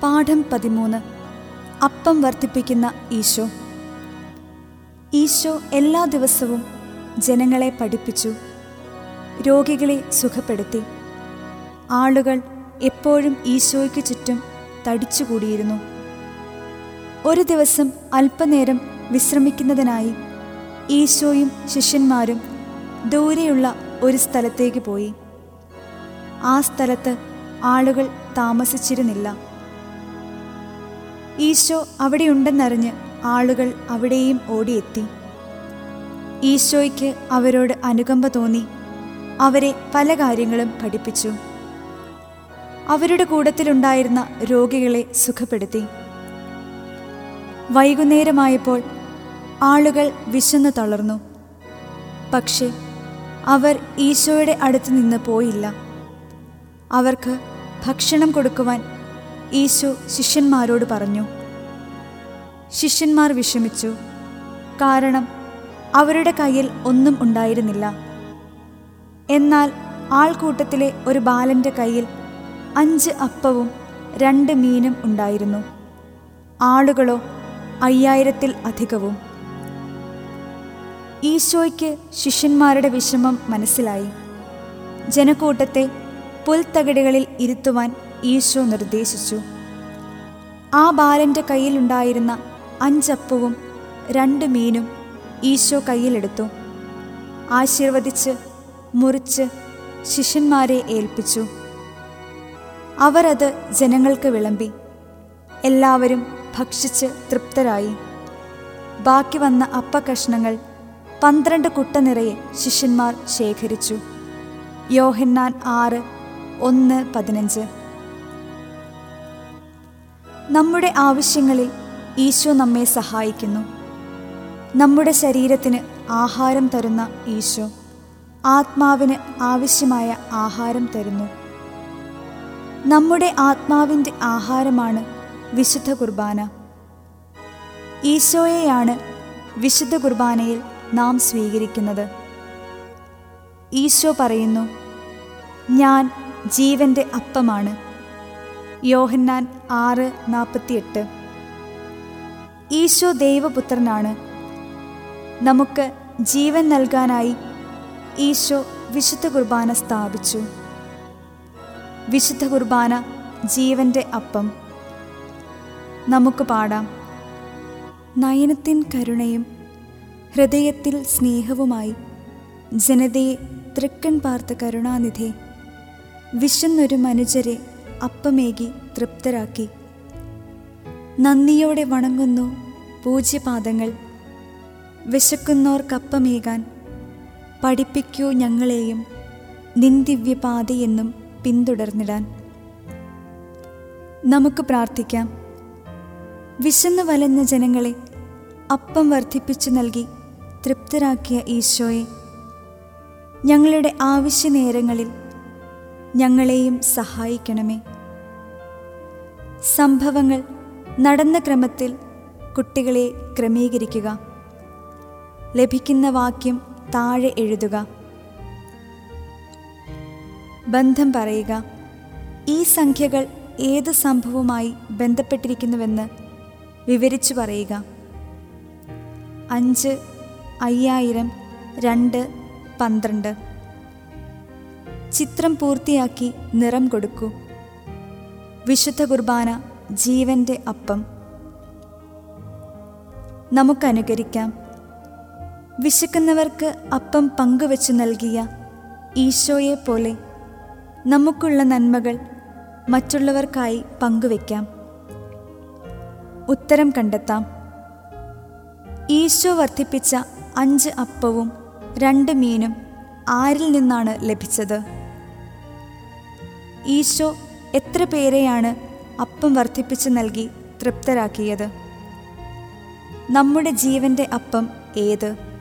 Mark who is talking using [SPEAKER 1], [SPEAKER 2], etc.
[SPEAKER 1] പാഠം പതിമൂന്ന് അപ്പം വർദ്ധിപ്പിക്കുന്ന ഈശോ ഈശോ എല്ലാ ദിവസവും ജനങ്ങളെ പഠിപ്പിച്ചു രോഗികളെ സുഖപ്പെടുത്തി ആളുകൾ എപ്പോഴും ഈശോയ്ക്ക് ചുറ്റും തടിച്ചുകൂടിയിരുന്നു ഒരു ദിവസം അല്പനേരം വിശ്രമിക്കുന്നതിനായി ഈശോയും ശിഷ്യന്മാരും ദൂരെയുള്ള ഒരു സ്ഥലത്തേക്ക് പോയി ആ സ്ഥലത്ത് ആളുകൾ താമസിച്ചിരുന്നില്ല ഈശോ അവിടെയുണ്ടെന്നറിഞ്ഞ് ആളുകൾ അവിടെയും ഓടിയെത്തി ഈശോയ്ക്ക് അവരോട് അനുകമ്പ തോന്നി അവരെ പല കാര്യങ്ങളും പഠിപ്പിച്ചു അവരുടെ കൂട്ടത്തിലുണ്ടായിരുന്ന രോഗികളെ സുഖപ്പെടുത്തി വൈകുന്നേരമായപ്പോൾ ആളുകൾ വിശന്നു തളർന്നു പക്ഷേ അവർ ഈശോയുടെ അടുത്ത് നിന്ന് പോയില്ല അവർക്ക് ഭക്ഷണം കൊടുക്കുവാൻ ഈശോ ശിഷ്യന്മാരോട് പറഞ്ഞു ശിഷ്യന്മാർ വിഷമിച്ചു കാരണം അവരുടെ കയ്യിൽ ഒന്നും ഉണ്ടായിരുന്നില്ല എന്നാൽ ആൾക്കൂട്ടത്തിലെ ഒരു ബാലന്റെ കയ്യിൽ അഞ്ച് അപ്പവും രണ്ട് മീനും ഉണ്ടായിരുന്നു ആളുകളോ അയ്യായിരത്തിൽ അധികവും ഈശോയ്ക്ക് ശിഷ്യന്മാരുടെ വിഷമം മനസ്സിലായി ജനക്കൂട്ടത്തെ പുൽത്തകിടുകളിൽ ഇരുത്തുവാൻ ഈശോ നിർദ്ദേശിച്ചു ആ ബാലന്റെ കയ്യിലുണ്ടായിരുന്ന അഞ്ചപ്പവും രണ്ട് മീനും ഈശോ കയ്യിലെടുത്തു ആശീർവദിച്ച് മുറിച്ച് ശിഷ്യന്മാരെ ഏൽപ്പിച്ചു അവർ അത് ജനങ്ങൾക്ക് വിളമ്പി എല്ലാവരും ഭക്ഷിച്ച് തൃപ്തരായി ബാക്കി വന്ന അപ്പക്കഷ്ണങ്ങൾ പന്ത്രണ്ട് കുട്ട നിറയെ ശിഷ്യന്മാർ ശേഖരിച്ചു യോഹന്നാൻ ആറ് ഒന്ന് പതിനഞ്ച് നമ്മുടെ ആവശ്യങ്ങളിൽ ഈശോ നമ്മെ സഹായിക്കുന്നു നമ്മുടെ ശരീരത്തിന് ആഹാരം തരുന്ന ഈശോ ആത്മാവിന് ആവശ്യമായ ആഹാരം തരുന്നു നമ്മുടെ ആത്മാവിൻ്റെ ആഹാരമാണ് വിശുദ്ധ കുർബാന ഈശോയെയാണ് വിശുദ്ധ കുർബാനയിൽ നാം സ്വീകരിക്കുന്നത് ഈശോ പറയുന്നു ഞാൻ ജീവന്റെ അപ്പമാണ് യോഹന്നാൻ ആറ് നാൽപ്പത്തിയെട്ട് ഈശോ ദൈവപുത്രനാണ് നമുക്ക് ജീവൻ നൽകാനായി ഈശോ വിശുദ്ധ കുർബാന സ്ഥാപിച്ചു വിശുദ്ധ കുർബാന ജീവന്റെ അപ്പം നമുക്ക് പാടാം നയനത്തിൻ കരുണയും ഹൃദയത്തിൽ സ്നേഹവുമായി ജനതയെ തൃക്കൺ പാർത്ത കരുണാനിധി വിശന്നൊരു മനുജരെ അപ്പമേകി തൃപ്തരാക്കി നന്ദിയോടെ വണങ്ങുന്നു പൂജ്യപാദങ്ങൾ വിശക്കുന്നോർക്കപ്പമേകാൻ പഠിപ്പിക്കൂ ഞങ്ങളെയും നിന്ദിവ്യപാതയെന്നും പിന്തുടർന്നിടാൻ നമുക്ക് പ്രാർത്ഥിക്കാം വിശന്നു വലഞ്ഞ ജനങ്ങളെ അപ്പം വർദ്ധിപ്പിച്ചു നൽകി തൃപ്തരാക്കിയ ഈശോയെ ഞങ്ങളുടെ ആവശ്യ നേരങ്ങളിൽ ഞങ്ങളെയും സഹായിക്കണമേ സംഭവങ്ങൾ നടന്ന ക്രമത്തിൽ കുട്ടികളെ ക്രമീകരിക്കുക ലഭിക്കുന്ന വാക്യം താഴെ എഴുതുക ബന്ധം പറയുക ഈ സംഖ്യകൾ ഏത് സംഭവവുമായി ബന്ധപ്പെട്ടിരിക്കുന്നുവെന്ന് വിവരിച്ചു പറയുക അഞ്ച് അയ്യായിരം രണ്ട് പന്ത്രണ്ട് ചിത്രം പൂർത്തിയാക്കി നിറം കൊടുക്കൂ വിശുദ്ധ കുർബാന ജീവന്റെ അപ്പം നമുക്കനുകരിക്കാം വിശക്കുന്നവർക്ക് അപ്പം പങ്കുവച്ചു നൽകിയ ഈശോയെ പോലെ നമുക്കുള്ള നന്മകൾ മറ്റുള്ളവർക്കായി പങ്കുവെക്കാം ഉത്തരം കണ്ടെത്താം ഈശോ വർദ്ധിപ്പിച്ച അഞ്ച് അപ്പവും രണ്ട് മീനും ആരിൽ നിന്നാണ് ലഭിച്ചത് ഈശോ എത്ര പേരെയാണ് അപ്പം വർദ്ധിപ്പിച്ച് നൽകി തൃപ്തരാക്കിയത് നമ്മുടെ ജീവന്റെ അപ്പം ഏത്